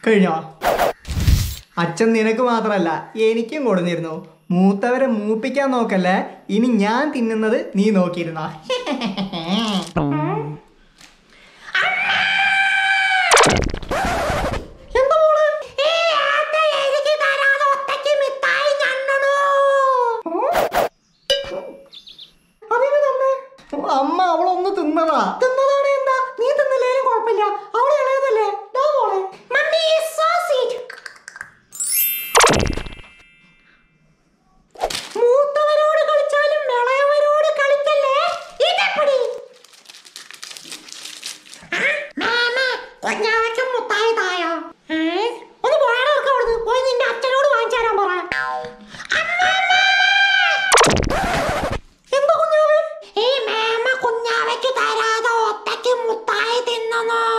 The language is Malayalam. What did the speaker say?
കഴിഞ്ഞോ അച്ഛൻ നിനക്ക് മാത്രമല്ല എനിക്കും കൊടുന്നിരുന്നു മൂത്തവരെ മൂപ്പിക്കാൻ നോക്കല്ലേ ഇനി ഞാൻ തിന്നുന്നത് നീ നോക്കിയിരുന്നോ എന്താ മോളെ അതിന് തന്നെ അമ്മ അവളൊന്ന് തിന്നതാ തിന്നതാണ് എന്താ നീ തിന്നില്ലേലും കുഴപ്പമില്ല അവളെ ഇളയതല്ലേ ദാ മോളെ മമ്മി മൂത്തവരോട് കളിച്ചാലും ഇളയവരോട് കളിക്കല്ലേ ഇതെപ്പടി കുഞ്ഞാവയ്ക്കും മുത്തായി തായോ ഒന്ന് പോയാലോ അവിടുന്ന് പോയി നിന്റെ അച്ഛനോട് വാങ്ങിച്ചു തരാൻ പറ എന്താ കുഞ്ഞാവേ ഈ മേമ കുഞ്ഞാവയ്ക്ക് തരാതെ ഒറ്റയ്ക്ക് മുത്തായി തിന്നണോ